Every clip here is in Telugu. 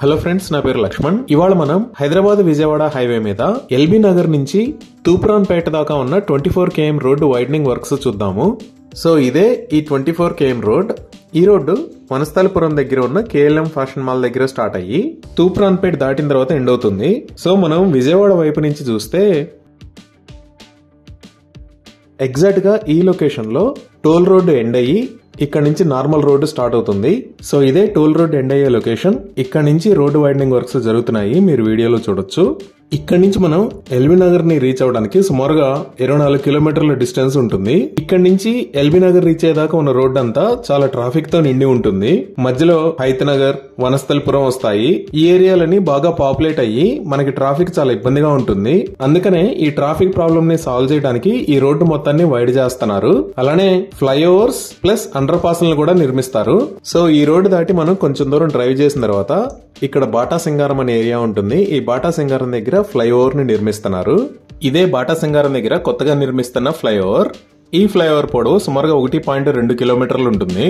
హలో ఫ్రెండ్స్ నా పేరు లక్ష్మణ్ ఇవాళ మనం హైదరాబాద్ విజయవాడ హైవే మీద ఎల్బీ నగర్ నుంచి తూప్రాన్పేట దాకా ఉన్న twenty four KM road widening works చూద్దాము సో ఇదే ఈ ట్వంటీ ఫోర్ కేఎం రోడ్ ఈ రోడ్డు వనస్థలపురం దగ్గర ఉన్న కేఎల్ఎం ఫ్యాషన్ మాల్ దగ్గర స్టార్ట్ అయ్యి తూప్రాన్పేట దాటిన తర్వాత ఎండ్ అవుతుంది సో మనం విజయవాడ వైపు నుంచి చూస్తే ఎగ్జాక్ట్ గా ఈ లొకేషన్ లో టోల్ రోడ్డు ఎండ్ అయ్యి ఇక్కడ నుంచి నార్మల్ రోడ్డు స్టార్ట్ అవుతుంది సో ఇదే టోల్ రోడ్ ఎండ్ అయ్యే లొకేషన్ ఇక్కడ నుంచి రోడ్డు వైడనింగ్ వర్క్స్ జరుగుతున్నాయి మీరు వీడియోలో చూడొచ్చు ఇక్కడ నుంచి మనం ఎల్బీ నగర్ ని రీచ్ అవడానికి సుమారుగా ఇరవై నాలుగు కిలోమీటర్ల డిస్టెన్స్ ఉంటుంది ఇక్కడ నుంచి ఎల్బీ నగర్ రీచ్ అయ్యేదాకా ఉన్న రోడ్ అంతా చాలా ట్రాఫిక్ తో నిండి ఉంటుంది మధ్యలో హైత్ నగర్ వనస్థలపురం వస్తాయి ఈ ఏరియాలని బాగా పాపులేట్ అయ్యి మనకి ట్రాఫిక్ చాలా ఇబ్బందిగా ఉంటుంది అందుకనే ఈ ట్రాఫిక్ ప్రాబ్లమ్ ని సాల్వ్ చేయడానికి ఈ రోడ్డు మొత్తాన్ని వైడ్ చేస్తున్నారు అలానే ఫ్లైఓవర్స్ ప్లస్ అండర్ పాస్ కూడా నిర్మిస్తారు సో ఈ రోడ్డు దాటి మనం కొంచెం దూరం డ్రైవ్ చేసిన తర్వాత ఇక్కడ బాటా సింగారం అనే ఏరియా ఉంటుంది ఈ బాటా సింగారం దగ్గర ఫ్లైఓవర్ ని నిర్మిస్తున్నారు ఇదే బాటా సింగారం దగ్గర కొత్తగా నిర్మిస్తున్న ఫ్లైఓవర్ ఈ ఫ్లైఓవర్ పొడవు సుమారుగా ఒకటి పాయింట్ రెండు కిలోమీటర్లు ఉంటుంది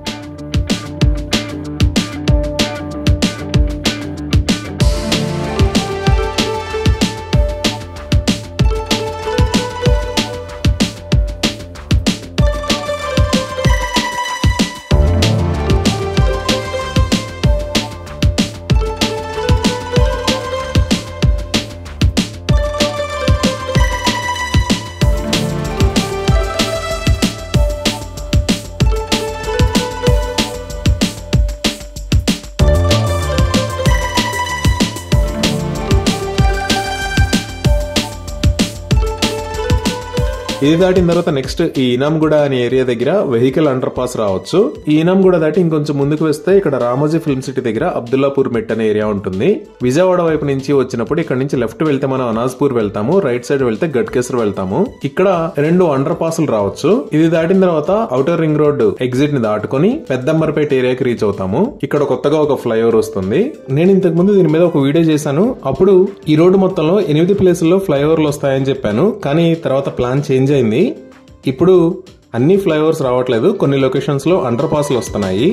ఇది దాటిన తర్వాత నెక్స్ట్ ఈ ఇనాంగూడ అనే ఏరియా దగ్గర వెహికల్ అండర్ పాస్ రావచ్చు ఈ ఇనాంగూడ దాటి ఇంకొంచెం ముందుకు వస్తే ఇక్కడ రామోజీ ఫిల్మ్ సిటీ దగ్గర అబ్దుల్లాపూర్ మెట్ అనే ఏరియా ఉంటుంది విజయవాడ వైపు నుంచి వచ్చినప్పుడు ఇక్కడ నుంచి లెఫ్ట్ వెళ్తే మనం అనాజ్పూర్ వెళ్తాము రైట్ సైడ్ వెళ్తే గట్కేసర్ వెళ్తాము ఇక్కడ రెండు అండర్ పాస్లు రావచ్చు ఇది దాటిన తర్వాత అవుటర్ రింగ్ రోడ్ ఎగ్జిట్ ని దాటుకొని పెద్దంబర్పేట ఏరియాకి రీచ్ అవుతాము ఇక్కడ కొత్తగా ఒక ఫ్లైఓవర్ వస్తుంది నేను ఇంతకు ముందు దీని మీద ఒక వీడియో చేశాను అప్పుడు ఈ రోడ్డు మొత్తంలో ఎనిమిది ప్లేసుల్లో ఫ్లైఓవర్లు వస్తాయని చెప్పాను కానీ తర్వాత ప్లాన్ చేంజ్ అయింది ఇప్పుడు అన్ని ఫ్లైఓవర్స్ రావట్లేదు కొన్ని లొకేషన్స్ లో అండర్ పాస్లు వస్తున్నాయి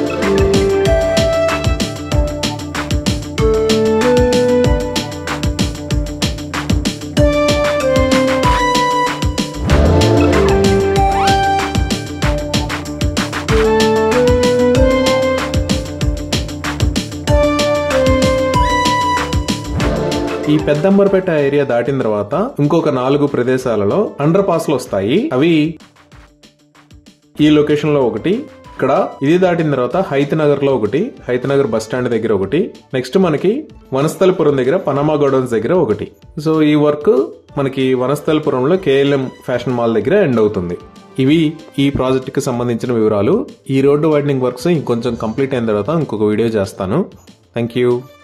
ఈ పెద్దంబర్పేట ఏరియా దాటిన తర్వాత ఇంకొక నాలుగు ప్రదేశాలలో అండర్ పాస్లు వస్తాయి అవి ఈ లొకేషన్ లో ఒకటి ఇక్కడ ఇది దాటిన తర్వాత హైత్ నగర్ లో ఒకటి హైత్ నగర్ బస్ స్టాండ్ దగ్గర ఒకటి నెక్స్ట్ మనకి వనస్థలపురం దగ్గర పనామా గోడౌన్స్ దగ్గర ఒకటి సో ఈ వర్క్ మనకి వనస్థలపురంలో కేఎల్ఎం ఫ్యాషన్ మాల్ దగ్గర ఎండ్ అవుతుంది ఇవి ఈ ప్రాజెక్ట్ కి సంబంధించిన వివరాలు ఈ రోడ్డు వైడనింగ్ వర్క్స్ ఇంకొంచెం కంప్లీట్ అయిన తర్వాత ఇంకొక వీడియో చేస్తాను థ్యాంక్ యూ